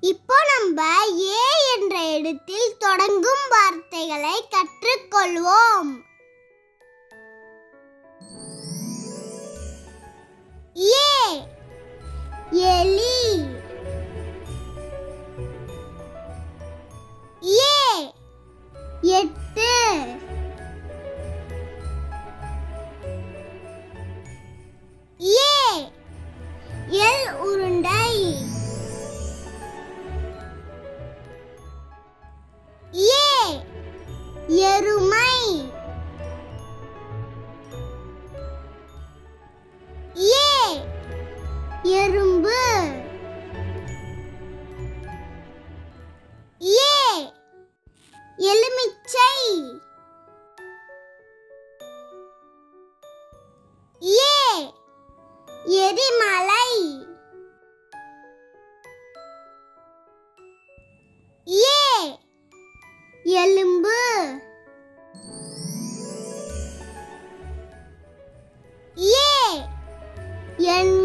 இப்போ நம்ம ஏ என்ற இடத்தில் தொடங்கும் வார்த்தைகளை கற்றுக்கொள்வோம் ஏ எலி ஏ எட்டு ஏ எல் உருண்டை ஏ எருமை ஏ எறும்பு ஏ எலுமிச்சை ஏ எரிமலை ஏ எலும்பு ஏ எண்